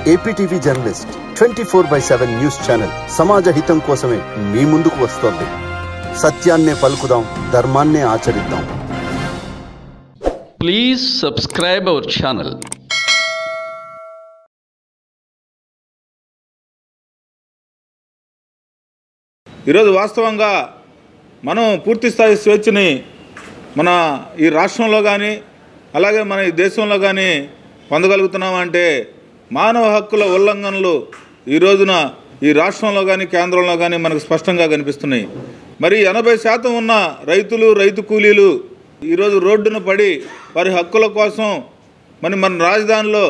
APTV journalist twenty four by seven news channel సమాజ హితం కోసమే మీ ముందుకు వస్తోంది సత్యాన్నే పలుకుదాం ధర్మాన్నే ఆచరిద్దాం Please subscribe our channel. ఈరోజు వాస్తవంగా మనం పూర్తి స్థాయి స్వేచ్ఛని మన ఈ రాష్ట్రంలో కానీ అలాగే మన ఈ దేశంలో కానీ పొందగలుగుతున్నామంటే మానవ హక్కుల ఉల్లంఘనలు ఈ రోజున ఈ రాష్ట్రంలో కానీ కేంద్రంలో కానీ మనకు స్పష్టంగా కనిపిస్తున్నాయి మరి ఎనభై శాతం ఉన్న రైతులు రైతు కూలీలు ఈరోజు రోడ్డున పడి వారి హక్కుల కోసం మరి మన రాజధానిలో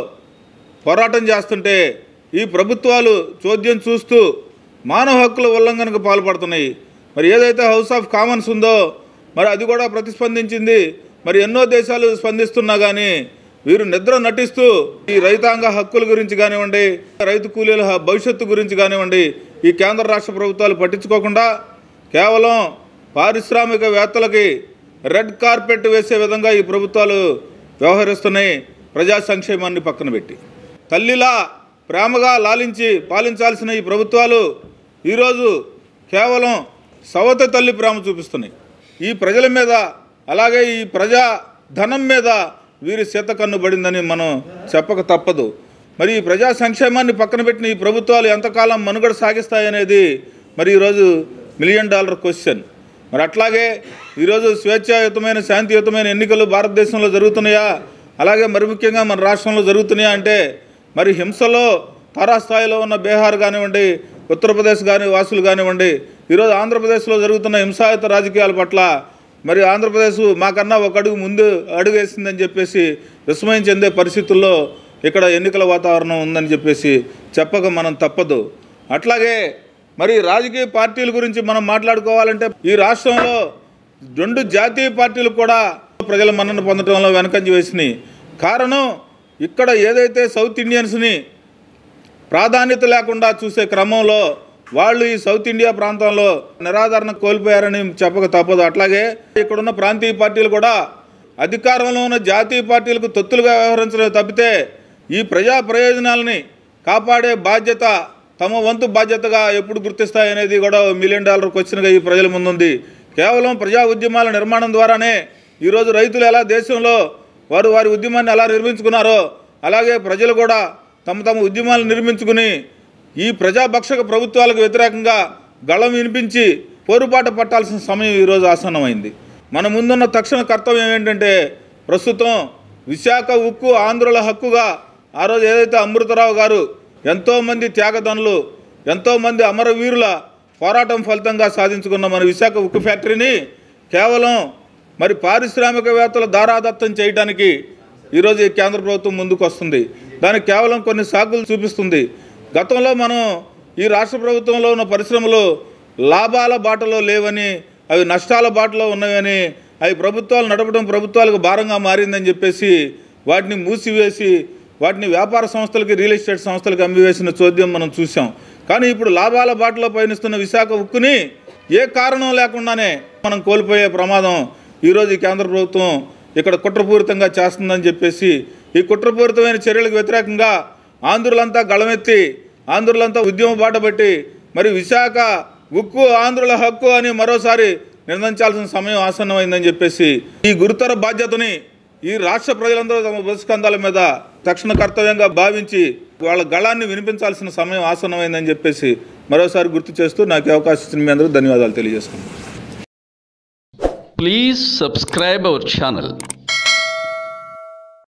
పోరాటం చేస్తుంటే ఈ ప్రభుత్వాలు చోద్యం చూస్తూ మానవ హక్కుల ఉల్లంఘనకు పాల్పడుతున్నాయి మరి ఏదైతే హౌస్ ఆఫ్ కామన్స్ ఉందో మరి అది కూడా ప్రతిస్పందించింది మరి ఎన్నో దేశాలు స్పందిస్తున్నా కానీ వీరు నిద్ర నటిస్తూ ఈ రైతాంగ హక్కుల గురించి కానివ్వండి రైతు కూలీల హ- భవిష్యత్తు గురించి కానివ్వండి ఈ కేంద్ర రాష్ట్ర ప్రభుత్వాలు పట్టించుకోకుండా కేవలం పారిశ్రామికవేత్తలకి రెడ్ కార్పెట్ వేసే విధంగా ఈ ప్రభుత్వాలు వ్యవహరిస్తున్నాయి ప్రజా సంక్షేమాన్ని పక్కన పెట్టి తల్లిలా ప్రేమగా లాలించి పాలించాల్సిన ఈ ప్రభుత్వాలు ఈరోజు కేవలం సవత తల్లి ప్రేమ చూపిస్తున్నాయి ఈ ప్రజల మీద అలాగే ఈ ప్రజా ధనం మీద వీరి కన్ను పడిందని మనం చెప్పక తప్పదు మరి ఈ ప్రజా సంక్షేమాన్ని పక్కన పెట్టిన ఈ ప్రభుత్వాలు ఎంతకాలం మనుగడ సాగిస్తాయనేది మరి ఈరోజు మిలియన్ డాలర్ క్వశ్చన్ మరి అట్లాగే ఈరోజు స్వేచ్ఛాయుతమైన శాంతియుతమైన ఎన్నికలు భారతదేశంలో జరుగుతున్నాయా అలాగే మరి ముఖ్యంగా మన రాష్ట్రంలో జరుగుతున్నాయా అంటే మరి హింసలో తారాస్థాయిలో ఉన్న బీహార్ కానివ్వండి ఉత్తరప్రదేశ్ కాని వాసులు కానివ్వండి ఈరోజు ఆంధ్రప్రదేశ్లో జరుగుతున్న హింసాయుత రాజకీయాల పట్ల మరి ఆంధ్రప్రదేశ్ మాకన్నా ఒక అడుగు ముందు అడుగు వేసిందని చెప్పేసి విస్మయం చెందే పరిస్థితుల్లో ఇక్కడ ఎన్నికల వాతావరణం ఉందని చెప్పేసి చెప్పక మనం తప్పదు అట్లాగే మరి రాజకీయ పార్టీల గురించి మనం మాట్లాడుకోవాలంటే ఈ రాష్ట్రంలో రెండు జాతీయ పార్టీలు కూడా ప్రజల మన్నన పొందడంలో వెనకంజ వేసినాయి కారణం ఇక్కడ ఏదైతే సౌత్ ఇండియన్స్ని ప్రాధాన్యత లేకుండా చూసే క్రమంలో వాళ్ళు ఈ సౌత్ ఇండియా ప్రాంతంలో నిరాదరణ కోల్పోయారని చెప్పక తప్పదు అట్లాగే ఇక్కడున్న ప్రాంతీయ పార్టీలు కూడా అధికారంలో ఉన్న జాతీయ పార్టీలకు తొత్తులుగా వ్యవహరించడం తప్పితే ఈ ప్రజా ప్రయోజనాలని కాపాడే బాధ్యత తమ వంతు బాధ్యతగా ఎప్పుడు గుర్తిస్తాయనేది కూడా ఓ మిలియన్ డాలర్ క్వశ్చన్గా ఈ ప్రజల ముందుంది కేవలం ప్రజా ఉద్యమాల నిర్మాణం ద్వారానే ఈరోజు రైతులు ఎలా దేశంలో వారు వారి ఉద్యమాన్ని ఎలా నిర్మించుకున్నారో అలాగే ప్రజలు కూడా తమ తమ ఉద్యమాలు నిర్మించుకుని ఈ ప్రజాభక్షక ప్రభుత్వాలకు వ్యతిరేకంగా గళం వినిపించి పోరుబాట పట్టాల్సిన సమయం ఈరోజు ఆసన్నమైంది మన ముందున్న తక్షణ కర్తవ్యం ఏంటంటే ప్రస్తుతం విశాఖ ఉక్కు ఆంధ్రుల హక్కుగా ఆ రోజు ఏదైతే అమృతరావు గారు ఎంతోమంది త్యాగదనులు ఎంతోమంది అమరవీరుల పోరాటం ఫలితంగా సాధించుకున్న మన విశాఖ ఉక్కు ఫ్యాక్టరీని కేవలం మరి పారిశ్రామికవేత్తల దారాదత్తం చేయడానికి ఈరోజు ఈ కేంద్ర ప్రభుత్వం ముందుకు వస్తుంది దానికి కేవలం కొన్ని సాకులు చూపిస్తుంది గతంలో మనం ఈ రాష్ట్ర ప్రభుత్వంలో ఉన్న పరిశ్రమలు లాభాల బాటలో లేవని అవి నష్టాల బాటలో ఉన్నవని అవి ప్రభుత్వాలు నడపడం ప్రభుత్వాలకు భారంగా మారిందని చెప్పేసి వాటిని మూసివేసి వాటిని వ్యాపార సంస్థలకి రియల్ ఎస్టేట్ సంస్థలకు అమ్మివేసిన చోద్యం మనం చూసాం కానీ ఇప్పుడు లాభాల బాటలో పయనిస్తున్న విశాఖ ఉక్కుని ఏ కారణం లేకుండానే మనం కోల్పోయే ప్రమాదం ఈరోజు ఈ కేంద్ర ప్రభుత్వం ఇక్కడ కుట్రపూరితంగా చేస్తుందని చెప్పేసి ఈ కుట్రపూరితమైన చర్యలకు వ్యతిరేకంగా ఆంధ్రులంతా గళమెత్తి ఆంధ్రులంతా ఉద్యమ బాట పట్టి మరి విశాఖ ఉక్కు ఆంధ్రుల హక్కు అని మరోసారి నిర్ణయించాల్సిన సమయం ఆసన్నమైందని చెప్పేసి ఈ గురుతర బాధ్యతని ఈ రాష్ట్ర ప్రజలందరూ తమ బతుకందాల మీద తక్షణ కర్తవ్యంగా భావించి వాళ్ళ గళాన్ని వినిపించాల్సిన సమయం ఆసన్నమైందని చెప్పేసి మరోసారి గుర్తు చేస్తూ నాకు ఈ అవకాశం ఇచ్చిన మీ అందరూ ధన్యవాదాలు తెలియజేసుకుంటాను Please subscribe our channel.